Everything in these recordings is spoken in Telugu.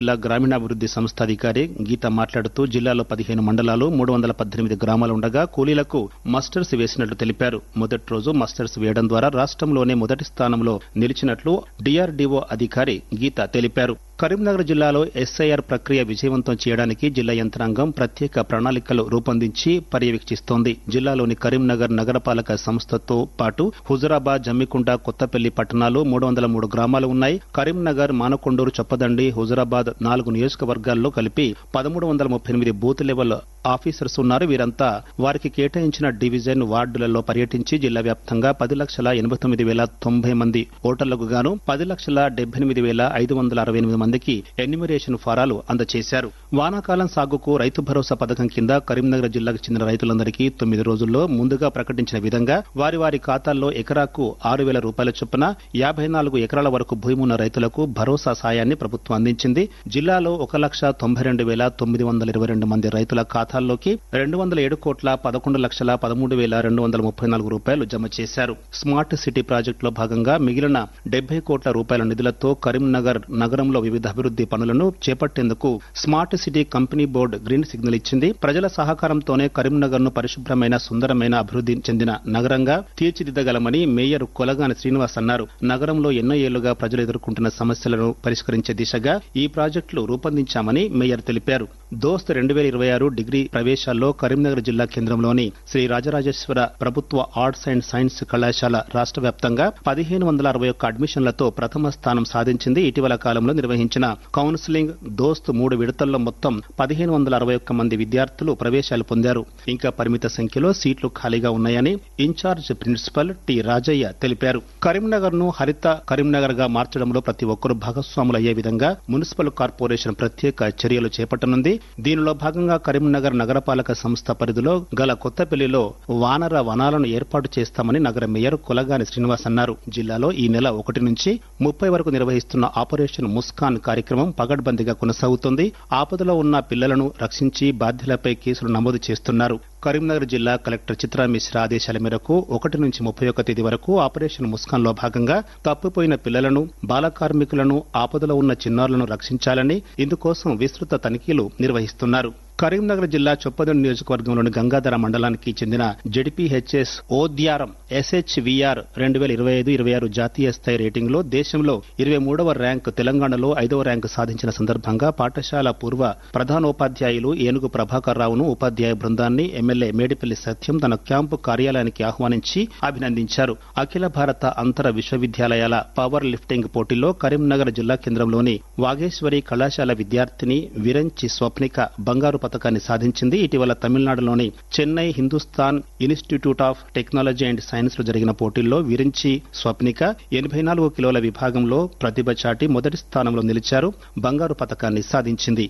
జిల్లా గ్రామీణాభివృద్ది సంస్థ అధికారి గీత మాట్లాడుతూ జిల్లాలో పదిహేను మండలాలు మూడు వందల పద్దెనిమిది గ్రామాలు ఉండగా కూలీలకు మస్టర్స్ వేసినట్లు తెలిపారు మొదటి రోజు మస్టర్స్ వేయడం ద్వారా రాష్ట్రంలోనే మొదటి స్థానంలో నిలిచినట్లు డిఆర్డీఓ అధికారి గీత తెలిపారు కరీంనగర్ జిల్లాలో ఎస్ఐఆర్ ప్రక్రియ విజయవంతం చేయడానికి జిల్లా యంత్రాంగం ప్రత్యేక ప్రణాళికలు రూపొందించి పర్యవేక్షిస్తోంది జిల్లాలోని కరీంనగర్ నగరపాలక సంస్థతో పాటు హుజురాబాద్ జమ్మికుంట కొత్తపల్లి పట్టణాలు మూడు వందల మూడు గ్రామాలు ఉన్నాయి కరీంనగర్ మానకొండూరు చొప్పదండి హుజురాబాద్ నాలుగు నియోజకవర్గాల్లో కలిపి పదమూడు వందల ముప్పై ఎనిమిది బూత్ లెవెల్ ఆఫీసర్స్ ఉన్నారు వీరంతా వారికి కేటాయించిన డివిజన్ వార్డులలో పర్యటించి జిల్లా వ్యాప్తంగా పది లక్షల ఎనభై తొమ్మిది వేల తొంభై మంది ఓటర్లకు గాను పది లక్షల డెబ్బై ఎనిమిది వేల ఐదు వందల అరవై ఎనిమిది మందికి ఎన్యూమరేషన్ ఫారాలు అందజేశారు వానాకాలం సాగుకు రైతు భరోసా పథకం కింద కరీంనగర్ జిల్లాకు చెందిన రైతులందరికీ తొమ్మిది రోజుల్లో ముందుగా ప్రకటించిన విధంగా వారి వారి ఖాతాల్లో ఎకరాకు ఆరు వేల రూపాయల చొప్పున యాభై నాలుగు ఎకరాల వరకు భూమి ఉన్న రైతులకు భరోసా సాయాన్ని ప్రభుత్వం అందించింది జిల్లాలో ఒక లక్ష తొంభై రెండు వేల తొమ్మిది వందల ఇరవై రెండు మంది రైతుల ఖాతాల్లోకి రెండు వందల ఏడు కోట్ల పదకొండు లక్షల పదమూడు వేల రెండు వందల ముప్పై నాలుగు రూపాయలు జమ చేశారు స్మార్ట్ సిటీ ప్రాజెక్టులో భాగంగా మిగిలిన డెబ్బై కోట్ల రూపాయల నిధులతో కరీంనగర్ నగరంలో వివిధ అభివృద్ది పనులను చేపట్టేందుకు smart city company board green signal ఇచ్చింది ప్రజల సహకారంతోనే కరీంనగర్ ను పరిశుభ్రమైన సుందరమైన అభివృద్ది చెందిన నగరంగా తీర్చిదిద్దగలమని మేయర్ కొలగాని శ్రీనివాస్ అన్నారు నగరంలో ఎన్నో ఏళ్లుగా ప్రజలు ఎదుర్కొంటున్న సమస్యలను పరిష్కరించే దిశగా ఈ ప్రాజెక్టులు రూపొందించామని మేయర్ తెలిపారు దోస్త్ రెండు వేల ఇరవై ఆరు డిగ్రీ ప్రవేశాల్లో కరీంనగర్ జిల్లా కేంద్రంలోని శ్రీ రాజరాజేశ్వర ప్రభుత్వ ఆర్ట్స్ అండ్ సైన్స్ కళాశాల రాష్ట్ర వ్యాప్తంగా పదిహేను వందల అరవై ఒక్క అడ్మిషన్లతో ప్రథమ స్థానం సాధించింది ఇటీవల కాలంలో నిర్వహించిన కౌన్సిలింగ్ దోస్త్ మూడు విడతల్లో మొత్తం పదిహేను వందల అరవై ఒక్క మంది విద్యార్థులు ప్రవేశాలు పొందారు ఇంకా పరిమిత సంఖ్యలో సీట్లు ఖాళీగా ఉన్నాయని ఇన్ఛార్జ్ ప్రిన్సిపల్ టి రాజయ్య తెలిపారు కరీంనగర్ ను హరిత కరీంనగర్ గా మార్చడంలో ప్రతి ఒక్కరూ భాగస్వాములు అయ్యే విధంగా మున్సిపల్ కార్పొరేషన్ ప్రత్యేక చర్యలు చేపట్టనుంది దీనిలో భాగంగా కరీంనగర్ నగరపాలక సంస్థ పరిధిలో గల కొత్తపల్లిలో వానర వనాలను ఏర్పాటు చేస్తామని నగర మేయర్ కులగాని శ్రీనివాస్ అన్నారు జిల్లాలో ఈ నెల ఒకటి నుంచి ముప్పై వరకు నిర్వహిస్తున్న ఆపరేషన్ ముస్కాన్ కార్యక్రమం పగడ్బందీగా కొనసాగుతోంది ఆపదలో ఉన్న పిల్లలను రక్షించి బాధ్యులపై కేసులు నమోదు చేస్తున్నారు కరీంనగర్ జిల్లా కలెక్టర్ చిత్రా మిశ్రా ఆదేశాల మేరకు ఒకటి నుంచి ముప్పై ఒక్క తేదీ వరకు ఆపరేషన్ ముస్కాన్ లో భాగంగా తప్పిపోయిన పిల్లలను బాల కార్మికులను ఆపదలో ఉన్న చిన్నారులను రక్షించాలని ఇందుకోసం విస్తృత తనిఖీలు నిర్వహిస్తున్నారు కరీంనగర్ జిల్లా చొప్పదండి నియోజకవర్గంలోని గంగాధర మండలానికి చెందిన జడిపిహెచ్ఎస్ ఓద్యారం ఎస్హెచ్విఆర్ రెండు వేల ఇరవై ఐదు ఇరవై ఆరు జాతీయ స్థాయి రేటింగ్ లో దేశంలో ఇరవై మూడవ ర్యాంక్ తెలంగాణలో ఐదవ ర్యాంకు సాధించిన సందర్భంగా పాఠశాల పూర్వ ప్రధానోపాధ్యాయులు ఏనుగు ప్రభాకర్ రావును ఉపాధ్యాయ బృందాన్ని ఎమ్మెల్యే మేడిపల్లి సత్యం తన క్యాంపు కార్యాలయానికి ఆహ్వానించి అభినందించారు అఖిల భారత అంతర విశ్వవిద్యాలయాల పవర్ లిఫ్టింగ్ పోటీలో కరీంనగర్ జిల్లా కేంద్రంలోని వాగేశ్వరి కళాశాల విద్యార్థిని విరంచి స్వప్నిక బంగారు పథకాన్ని సాధించింది ఇటీవల తమిళనాడులోని Chennai Hindustan institute of technology and science లో జరిగిన పోటీల్లో విరించి స్వప్నిక ఎనభై నాలుగు కిలోల విభాగంలో ప్రతిభ చాటి మొదటి స్థానంలో నిలిచారు బంగారు పథకాన్ని సాధించింది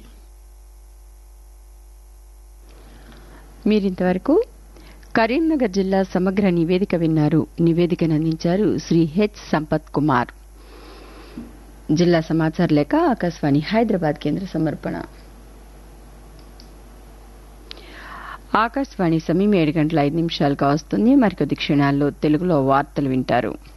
మీరింతవరకు కరీంనగర్ జిల్లా సమగ్ర నివేదిక విన్నారు నివేదికను అందించారు శ్రీ హెచ్ సంపత్ కుమార్ జిల్లా సమాచార లేఖ ఆకాశవాణి హైదరాబాద్ కేంద్ర సమర్పణ ఆకాశవాణి సమయం ఏడు గంటల ఐదు నిమిషాలుగా వస్తుంది మరికొద్ది క్షణాల్లో తెలుగులో వార్తలు వింటారు